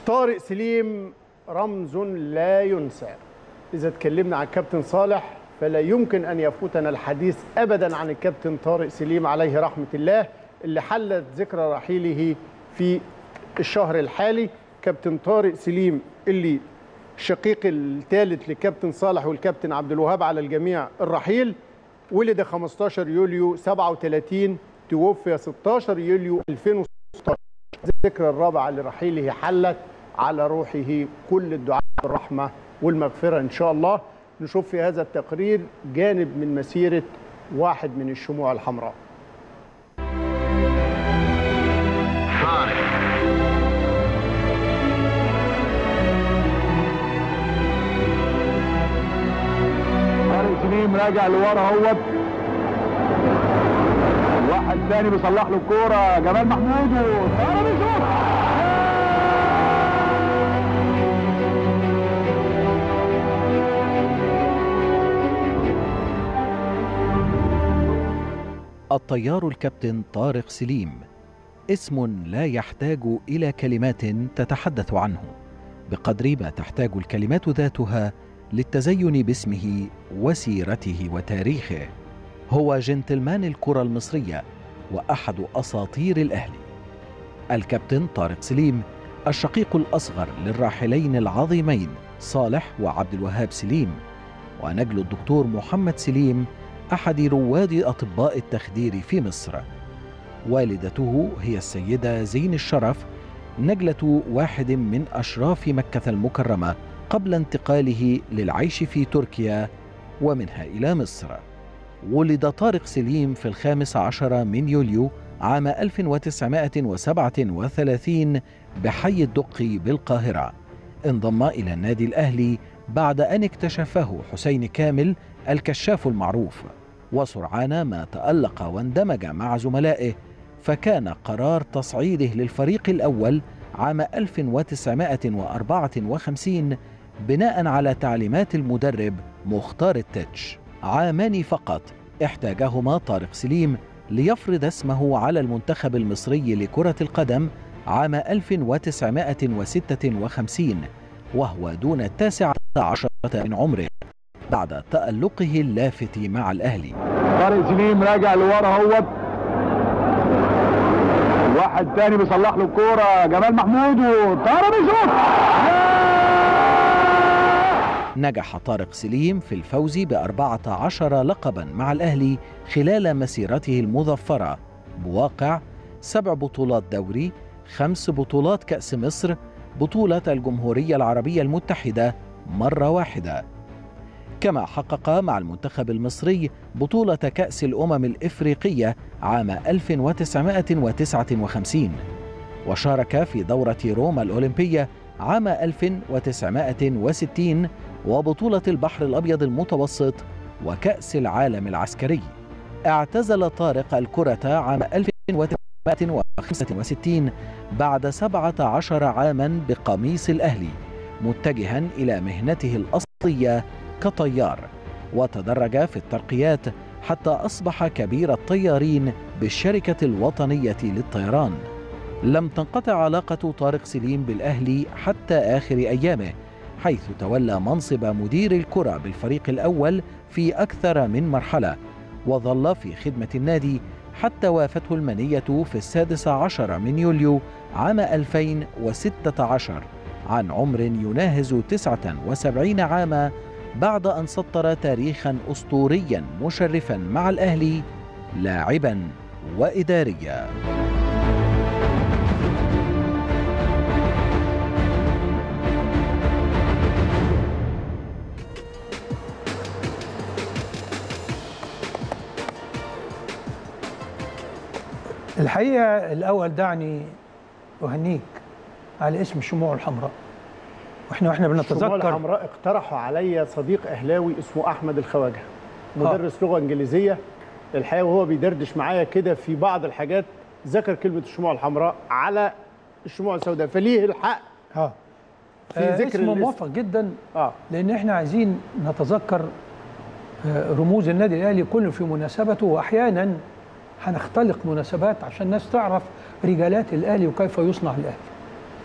طارق سليم رمز لا ينسى إذا اتكلمنا عن كابتن صالح فلا يمكن أن يفوتنا الحديث أبدا عن الكابتن طارق سليم عليه رحمة الله اللي حلت ذكرى رحيله في الشهر الحالي كابتن طارق سليم اللي الشقيق الثالث لكابتن صالح والكابتن عبد الوهاب على الجميع الرحيل ولد 15 يوليو 37 توفي 16 يوليو 2016 الذكرى الرابعة لرحيله حلت على روحه كل الدعاء بالرحمة والمغفرة إن شاء الله نشوف في هذا التقرير جانب من مسيرة واحد من الشموع الحمراء طارق سليم راجع لورا اهوت واحد ثاني بيصلح له الكوره جمال محمود وطارق بيشوط الطيار الكابتن طارق سليم اسم لا يحتاج الى كلمات تتحدث عنه بقدر ما تحتاج الكلمات ذاتها للتزين باسمه وسيرته وتاريخه هو جنتلمان الكره المصريه واحد اساطير الاهلي الكابتن طارق سليم الشقيق الاصغر للراحلين العظيمين صالح وعبد الوهاب سليم ونجل الدكتور محمد سليم احد رواد اطباء التخدير في مصر والدته هي السيده زين الشرف نجله واحد من اشراف مكه المكرمه قبل انتقاله للعيش في تركيا ومنها الى مصر ولد طارق سليم في الخامس عشر من يوليو عام 1937 بحي الدقي بالقاهرة انضم إلى النادي الأهلي بعد أن اكتشفه حسين كامل الكشاف المعروف وسرعان ما تألق واندمج مع زملائه فكان قرار تصعيده للفريق الأول عام 1954 بناء على تعليمات المدرب مختار التتش عامان فقط احتاجهما طارق سليم ليفرض اسمه على المنتخب المصري لكرة القدم عام 1956 وهو دون التاسعة عشرة من عمره بعد تألقه اللافت مع الأهلي طارق سليم راجع لورا اهوت واحد ثاني بيصلح له الكوره جمال محمود وطارق بيشوط نجح طارق سليم في الفوز بأربعة عشر لقبا مع الأهلي خلال مسيرته المظفرة بواقع سبع بطولات دوري خمس بطولات كأس مصر بطولة الجمهورية العربية المتحدة مرة واحدة كما حقق مع المنتخب المصري بطولة كأس الأمم الإفريقية عام 1959 وشارك في دورة روما الأولمبية عام 1960 وبطولة البحر الأبيض المتوسط وكأس العالم العسكري اعتزل طارق الكرة عام 1965 بعد 17 عاما بقميص الأهلي متجها إلى مهنته الأصلية كطيار وتدرج في الترقيات حتى أصبح كبير الطيارين بالشركة الوطنية للطيران لم تنقطع علاقة طارق سليم بالأهلي حتى آخر أيامه حيث تولى منصب مدير الكرة بالفريق الأول في أكثر من مرحلة وظل في خدمة النادي حتى وافته المنية في السادس عشر من يوليو عام 2016 عن عمر يناهز 79 عاما بعد أن سطر تاريخا أسطوريا مشرفا مع الأهلي لاعبا وإداريا الحقيقه الاول دعني اهنيك على اسم الشموع الحمراء واحنا واحنا الشموع بنتذكر الحمراء اقترحوا عليا صديق اهلاوي اسمه احمد الخواجه مدرس لغه انجليزيه الحقيقه وهو بيدردش معايا كده في بعض الحاجات ذكر كلمه الشموع الحمراء على الشموع السوداء فليه الحق اه في آه، ذكر اسم الاسم. موفق جدا اه لان احنا عايزين نتذكر آه، رموز النادي الاهلي كله في مناسبته واحيانا هنختلق مناسبات عشان الناس تعرف رجالات الاهلي وكيف يصنع الاهلي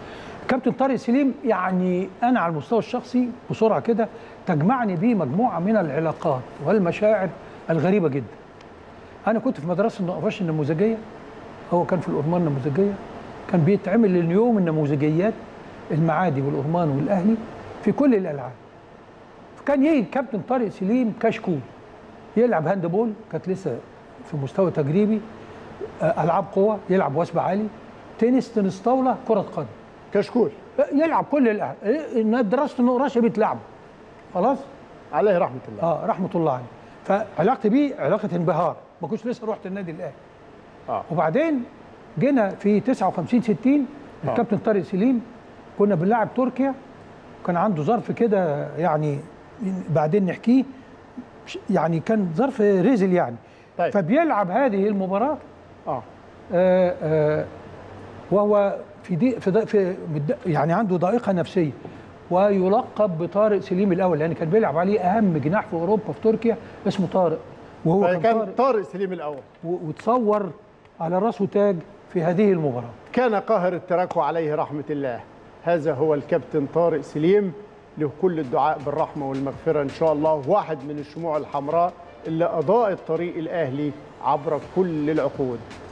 الكابتن طارق سليم يعني انا على المستوى الشخصي بسرعه كده تجمعني بيه مجموعه من العلاقات والمشاعر الغريبه جدا انا كنت في مدرسه النقفاش النموذجيه هو كان في الأورمان النموذجيه كان بيتعمل اليوم النموذجيات المعادي والأورمان والاهلي في كل الالعاب فكان يجي الكابتن طارق سليم كشكول يلعب هاند بول كانت لسه في مستوى تجريبي آه، العاب قوه يلعب وثب عالي تنس تنس طاوله كره قدم كشكول يلعب كل الألعاب إيه، دراسه النقراشه بتلعبه خلاص عليه رحمه الله اه رحمه الله عليه فعلاقتي بيه علاقه انبهار ما كنتش لسه رحت النادي الاهلي اه وبعدين جينا في 59 60 الكابتن طارق سليم كنا بنلعب تركيا كان عنده ظرف كده يعني بعدين نحكيه يعني كان ظرف رزل يعني طيب. فبيلعب هذه المباراه اه آه، آه، وهو في دي في, ضي- في مد- يعني عنده ضائقه نفسيه ويلقب بطارق سليم الاول لان كان بيلعب عليه اهم جناح في اوروبا في تركيا اسمه طارق وهو كان كان طارق طارق سليم الاول و- وتصور على راسه تاج في هذه المباراه كان قاهر التراكو عليه رحمة الله هذا هو الكابتن طارق سليم له كل الدعاء بالرحمة والمغفرة إن شاء الله واحد من الشموع الحمراء اللي أضاءت طريق الأهلي عبر كل العقود